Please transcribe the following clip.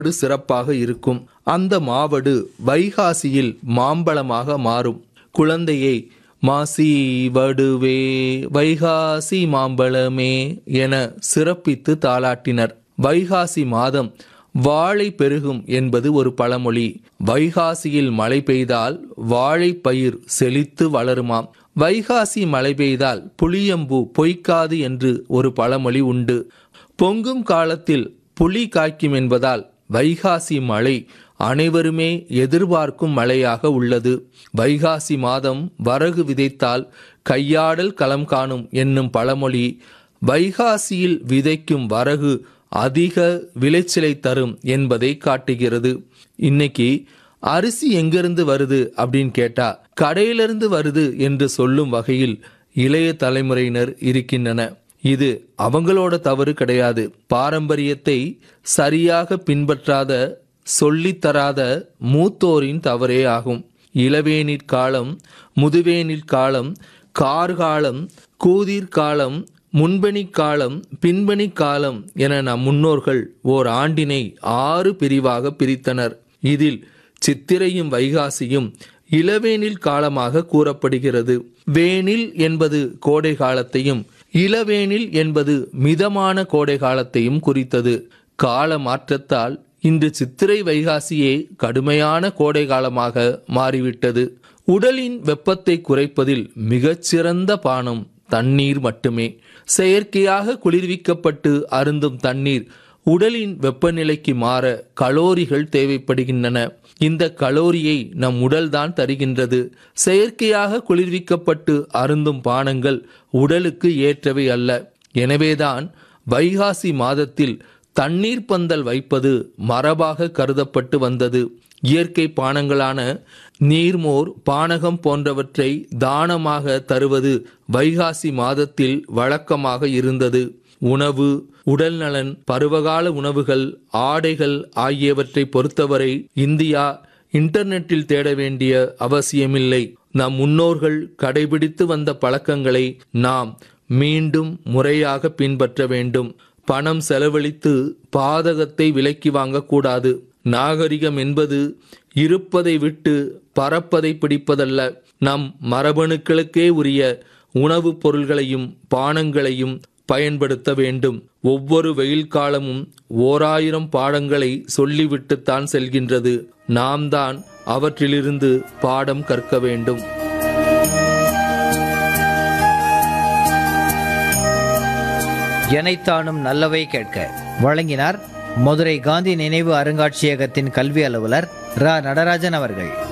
மாவடு சிறப்பாக இருக்கும் அந்த மாவடு வைகாசியில் மாம்பழமாக மாறும் குழந்தையை மாசி வடுவே வைகாசி மாம்பழமே என சிறப்பித்து தாளாட்டினர் வைகாசி மாதம் வாழை பெருகும் என்பது ஒரு பழமொழி வைகாசியில் மழை பெய்தால் வாழை பயிர் செழித்து வளருமாம் வைகாசி மழை பெய்தால் புளியம்பு பொய்க்காது என்று ஒரு பழமொழி உண்டு பொங்கும் காலத்தில் புலி காய்க்கும் என்பதால் வைகாசி மழை அனைவருமே எதிர்பார்க்கும் மழையாக உள்ளது வைகாசி மாதம் வரகு விதைத்தால் கையாடல் களம் காணும் என்னும் பழமொழி வைகாசியில் விதைக்கும் வரகு அதிக விளைச்சலை தரும் என்பதை காட்டுகிறது இன்னைக்கு அரிசி எங்கிருந்து வருது அப்படின்னு கேட்டா கடையிலிருந்து வருது என்று சொல்லும் வகையில் இளைய தலைமுறையினர் இருக்கின்றன இது அவங்களோட தவறு கிடையாது பாரம்பரியத்தை சரியாக பின்பற்றாத சொல்லித்தராத மூத்தோரின் தவறே ஆகும் இளவேனிற் காலம் முதுவேனிற் காலம் கார்காலம் கூதிர் காலம் முன்பணி காலம் பின்பணி காலம் என நம் முன்னோர்கள் ஓர் ஆண்டினை ஆறு பிரிவாக பிரித்தனர் இதில் சித்திரையும் வைகாசியும் இளவேனில் காலமாக கூறப்படுகிறது வேனில் என்பது கோடை காலத்தையும் இளவேனில் என்பது மிதமான கோடை காலத்தையும் குறித்தது கால மாற்றத்தால் இன்று சித்திரை வைகாசியே கடுமையான கோடை காலமாக மாறிவிட்டது உடலின் வெப்பத்தை குறைப்பதில் மிகச்சிறந்த பானம் தண்ணீர் மட்டுமே செயற்கையாக குளிர்விக்கப்பட்டு அருந்தும் தண்ணீர் உடலின் வெப்பநிலைக்கு மாற கலோரிகள் தேவைப்படுகின்றன இந்த கலோரியை நம் உடல்தான் தருகின்றது செயற்கையாக குளிர்விக்கப்பட்டு அருந்தும் பானங்கள் உடலுக்கு ஏற்றவை அல்ல எனவேதான் வைகாசி மாதத்தில் தண்ணீர் பந்தல் வைப்பது மரபாக கருதப்பட்டு வந்தது இயற்கை பானங்களான நீர்மோர் பானகம் போன்றவற்றை தானமாக தருவது வைகாசி மாதத்தில் வழக்கமாக இருந்தது உணவு உடல்நலன் பருவகால உணவுகள் ஆடைகள் ஆகியவற்றை பொறுத்தவரை இந்தியா இன்டர்நெட்டில் தேட வேண்டிய அவசியமில்லை நம் முன்னோர்கள் கடைபிடித்து வந்த பழக்கங்களை நாம் மீண்டும் முறையாக பின்பற்ற வேண்டும் பணம் செலவழித்து பாதகத்தை விலக்கி வாங்கக்கூடாது நாகரிகம் என்பது இருப்பதை விட்டு பறப்பதை பிடிப்பதல்ல நம் மரபணுக்களுக்கே உரிய உணவுப் பொருள்களையும் பானங்களையும் பயன்படுத்த வேண்டும் ஒவ்வொரு வெயில் காலமும் ஓராயிரம் பாடங்களை சொல்லிவிட்டுத்தான் செல்கின்றது நாம் தான் அவற்றிலிருந்து பாடம் கற்க வேண்டும் எனைத்தானும் நல்லவை கேட்க வழங்கினார் மதுரை காந்தி நினைவு அருங்காட்சியகத்தின் கல்வி அலுவலர் ரா நடராஜன் அவர்கள்